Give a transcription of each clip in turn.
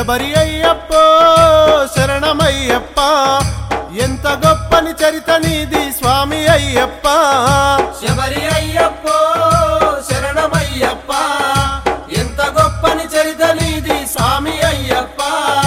శబరి అయ్యప్పో శరణమయ్యప్ప ఎంత గొప్పని చరిత నీది స్వామి అయ్యప్ప శబరి అయ్యప్పో శరణమయ్యప్ప ఎంత గొప్పని చరిత నీది స్వామి అయ్యప్ప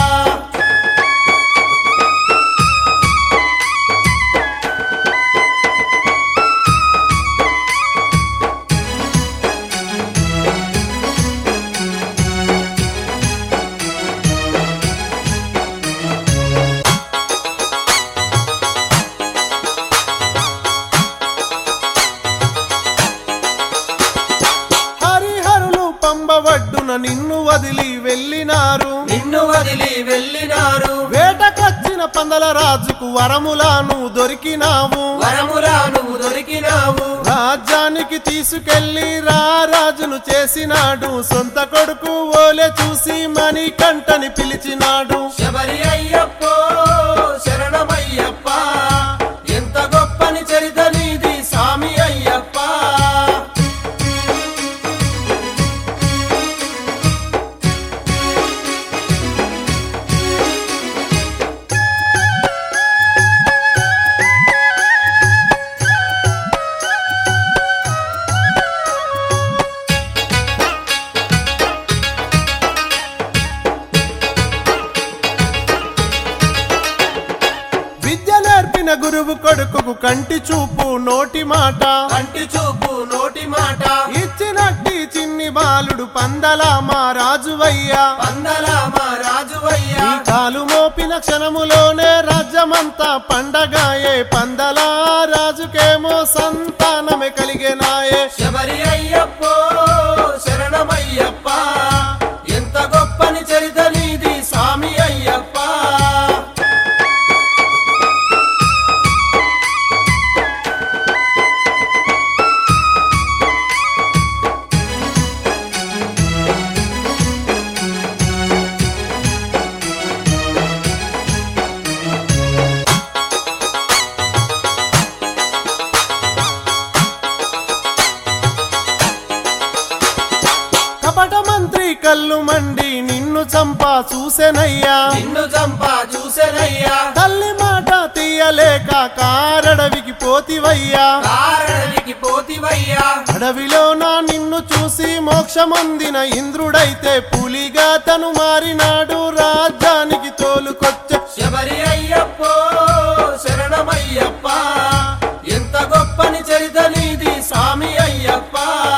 హరిహరులు పంబవడ్డున నిన్ను వదిలి వెళ్ళినారు నిన్ను వదిలి వెళ్ళినారు వేటకొచ్చిన పందల రాజుకు వరములాను దొరికినావు వరములా నువ్వు దొరికినావు రాజ్యానికి తీసుకెళ్లి రారాజును చేసినాడు సొంత కొడుకు ఓలే చూసి మణికంఠని పిలిచినాడు శబరి అయ్యప్పో శరణమయ్యప్ప ఎంత గొప్పని చరిత నీది స్వామి అయ్యప్ప విద్య నేర్పిన గురువు కొడుకుకు కంటి చూపు నోటి మాట కంటి చూపు నోటి మాట ఇచ్చినట్టి చిన్ని బాలుడు పందల మా రాజువయ్యా పందలా మా రాజువయ్యా ఈ కాలు మోపిన క్షణములోనే రాజ్యమంతా పండగాయే పందలా రాజుకేమో సంతానమే కలిగేనాయే శబరి అయ్యప్పో శరణమయ్యప్ప ఎంత గొప్పని చరిత నీది స్వామి అయ్యప్ప కపట మంత్రి కళ్ళు మండి నిన్ను చంపా చూసెనయ్యా నిన్ను చంపా చూసెనయ్యా తల్లి మాట తీయలేక కారడవికి పోతివయ్యా కారణికి పోతివయ్యా అడవిలో నా నిన్ను చూసి మోక్షమొందిన ఇంద్రుడైతే పులిగా తను మారినాడు రాజ్యానికి తోలుకొచ్చే శబరి అయ్యప్పో శరణమయ్యప్ప ఎంత గొప్పని చరిత నీది స్వామి అయ్యప్ప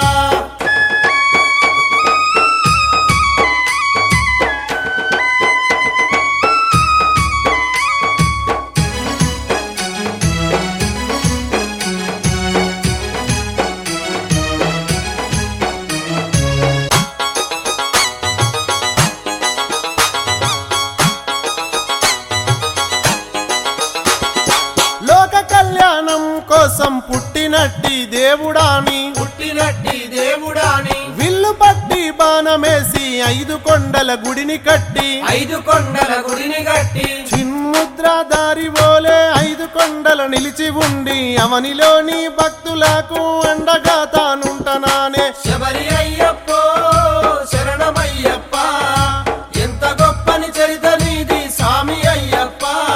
లోక కళ్యాణం కోసం పుట్టినట్టి దేవుడాని పుట్టినట్టి దేవుడాని విల్లు పట్టి బాణమేసి ఐదు కొండల గుడిని కట్టి ఐదు కొండల గుడిని కట్టి చిన్ముద్రధారి ఓలే ఐదు కొండల నిలిచి ఉండి అవనిలోని భక్తులకు అండగా తానుంటనానే శబరి అయ్యప్పో శరణమయ్యప్ప ఎంత గొప్పని చరిత నీది స్వామి అయ్యప్ప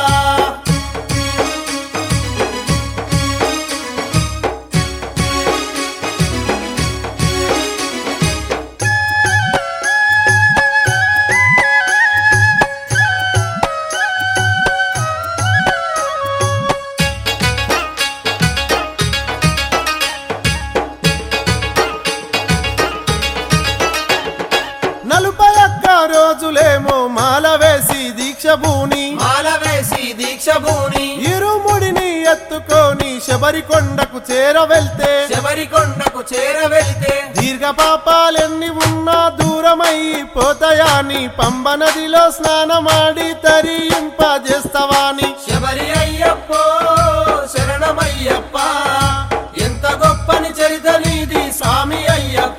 నలుపై ఒక్క రోజులేమో మాల వేసి దీక్ష భూని మాల వేసి దీక్ష భూని ఇరుముడిని ఎత్తుకొని శబరి కొండకు చేర వెళ్తే శబరి కొండకు చేర వెళ్తే దీర్ఘ పాపాలెన్ని ఉన్నా దూరమై పోతాయాని పంబ నదిలో స్నానమాడి తరింపజేస్తవాని శబరి అయ్యప్పో శరణమయ్యప్ప ఎంత గొప్పని చరిత నీది స్వామి అయ్యప్ప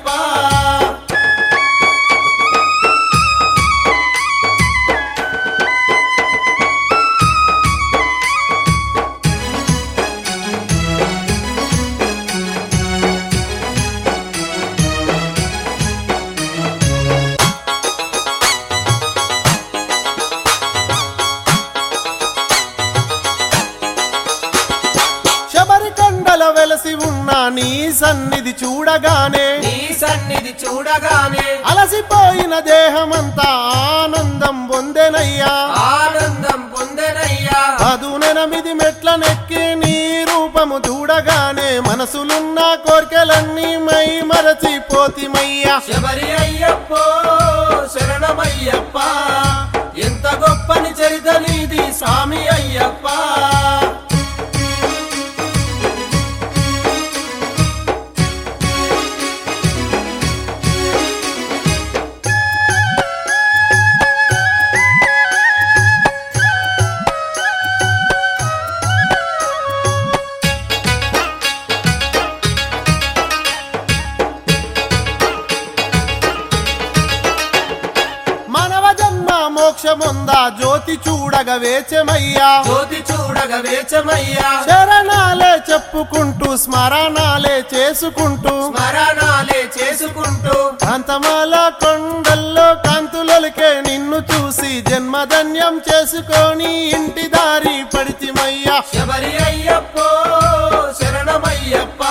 వెలసి ఉన్న నీ సన్నిధి చూడగానే నీ సన్నిధి చూడగానే అలసిపోయిన దేహమంతా ఆనందం పొందెనయ్యా ఆనందం పొందెనయ్యా పదునెనిమిది మెట్ల నెక్కి నీ రూపము చూడగానే మనసులున్న కోర్కెలన్నీ మై మరచిపోతిమయ్యా శబరి అయ్యప్పో శరణమయ్యప్ప ఎంత గొప్పని చరిత నీది స్వామి అయ్యప్ప మనవ జన్మ మోక్షముందా జ్యోతి చూడగ వేచమయ్యా జ్యోతి చూడగ వేచమయ్యా శరణాలే చెప్పుకుంటూ స్మరణాలే చేసుకుంటూ స్మరణాలే చేసుకుంటూ కాంతమాల కొండల్లో కాంతులకే నిన్ను చూసి జన్మధన్యం చేసుకొని ఇంటి దారి పడితిమయ్యా శబరి అయ్యప్పో శరణమయ్యప్ప